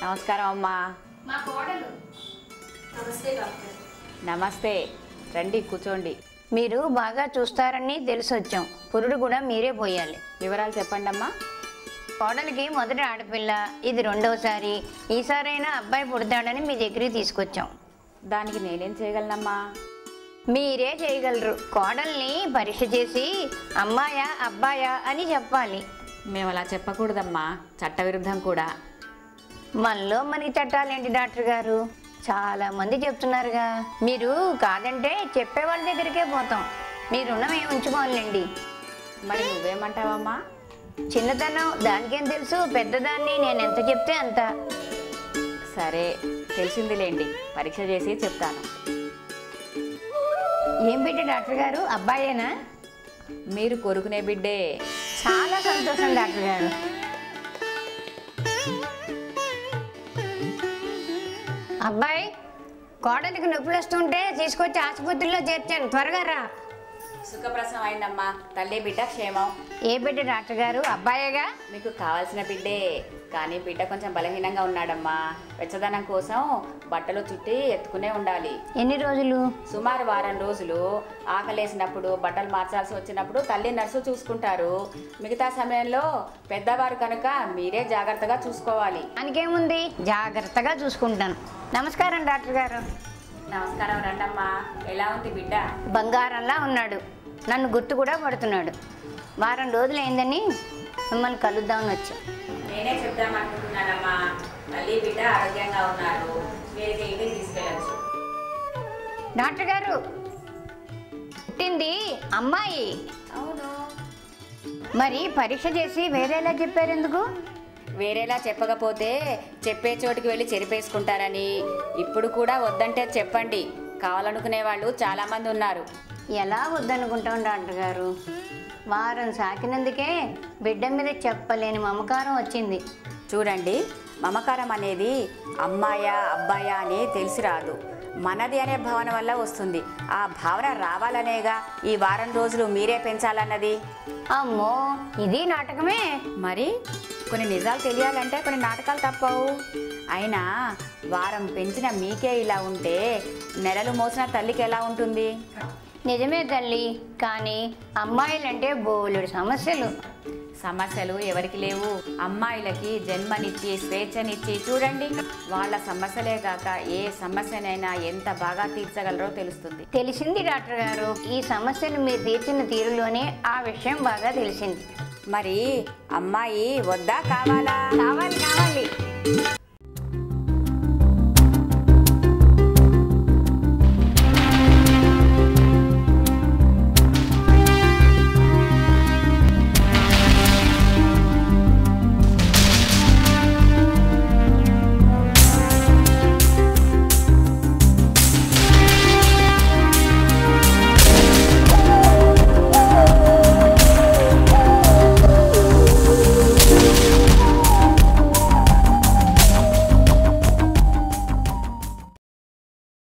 నమస్కారం అమ్మా మా కోడలు నమస్తే డాక్టర్ నమస్తే రండి కూర్చోండి మీరు బాగా చూస్తారని తెలిసి వచ్చాం పురుడు కూడా మీరే పోయాలి వివరాలు చెప్పండి అమ్మా కోడలికి మొదటి ఆడపిల్ల ఇది రెండవసారి ఈసారైనా అబ్బాయి పుడతాడని మీ దగ్గరికి తీసుకొచ్చాం దానికి నేనేం చేయగలనమ్మా మీరే చేయగలరు కోడల్ని పరీక్ష చేసి అమ్మాయా అబ్బాయా అని చెప్పాలి మేము అలా చెప్పకూడదమ్మా చట్టవిరుద్ధం కూడా మనలో మనకి చట్టాలేంటి డాక్టర్ గారు చాలా మంది చెప్తున్నారుగా మీరు కాదంటే చెప్పే వాళ్ళ దగ్గరికే పోతాం మీ రుణం ఏమి ఉంచుకోవాలండి మరి నువ్వేమంటావమ్మా చిన్నతనం దానికేం తెలుసు పెద్దదాన్ని నేను ఎంత చెప్తే అంత సరే తెలిసిందిలేండి పరీక్ష చేసి చెప్తాను ఏం పెట్టి డాక్టర్ గారు అబ్బాయేనా మీరు కొరుకునే బిడ్డే చాలా సంతోషం డాక్టర్ గారు అబ్బాయి కోడలికి నొప్పులు వస్తుంటే తీసుకొచ్చి ఆసుపత్రిలో చేర్చాను త్వరగా రా సుఖప్రసవం అయిందమ్మా తల్లి బిడ్డ క్షేమం ఏ బిడ్డ డాక్టర్ గారు అబ్బాయేగా మీకు కావాల్సిన బిడ్డే కానీ బిడ్డ కొంచెం బలహీనంగా ఉన్నాడమ్మా వెచ్చదనం కోసం బట్టలు చుట్టి ఎత్తుకునే ఉండాలి ఎన్ని రోజులు సుమారు వారం రోజులు ఆకలేసినప్పుడు బట్టలు మార్చాల్సి వచ్చినప్పుడు తల్లి నర్సు చూసుకుంటారు మిగతా సమయంలో పెద్దవారు కనుక మీరే జాగ్రత్తగా చూసుకోవాలి దానికేముంది జాగ్రత్తగా చూసుకుంటాను నమస్కారం డాక్టర్ గారు నమస్కారం రండమ్మా ఎలా ఉంది బిడ్డ బంగారంలా ఉన్నాడు నన్ను గుర్తు కూడా పడుతున్నాడు వారం రోజులు అయిందని మిమ్మల్ని కలుద్దామని వచ్చాం నేనే చెప్దామనుకుంటున్నానమ్మా తల్లి బిడ్డ ఆరోగ్యంగా ఉన్నారు మీరు ఇంటికి తీసుకెళ్ళచ్చు డాక్టర్ గారు పుట్టింది అమ్మాయి అవును మరి పరీక్ష చేసి వేరేలా చెప్పారు ఎందుకు వేరేలా చెప్పకపోతే చెప్పే చోటికి వెళ్ళి చెరిపేసుకుంటారని ఇప్పుడు కూడా వద్దంటే చెప్పండి కావాలనుకునే వాళ్ళు చాలామంది ఉన్నారు ఎలా వద్దనుకుంటాం డాక్టర్ గారు వారం సాకినందుకే బిడ్డ మీద చెప్పలేని మమకారం వచ్చింది చూడండి మమకారం అనేది అమ్మాయా అబ్బాయా అని తెలిసి రాదు మనది అనే భావన వల్ల వస్తుంది ఆ భావన రావాలనేగా ఈ వారం రోజులు మీరే పెంచాలన్నది అమ్మో ఇది నాటకమే మరి కొన్ని నిజాలు తెలియాలంటే కొన్ని నాటకాలు తప్పవు అయినా వారం పెంచిన మీకే ఇలా ఉంటే నెలలు మోసిన తల్లికి ఎలా ఉంటుంది నిజమే తల్లి కానీ అమ్మాయిలంటే బోలెడు సమస్యలు సమస్యలు ఎవరికి లేవు అమ్మాయిలకి జన్మనిచ్చి స్వేచ్ఛనిచ్చి చూడండి వాళ్ళ సమస్యలే కాక ఏ సమస్యనైనా ఎంత బాగా తీర్చగలరో తెలుస్తుంది తెలిసింది డాక్టర్ గారు ఈ సమస్యను మీరు తీర్చిన తీరులోనే ఆ విషయం బాగా తెలిసింది మరి అమ్మాయి వద్దా కావాలా కావాలి కావాలి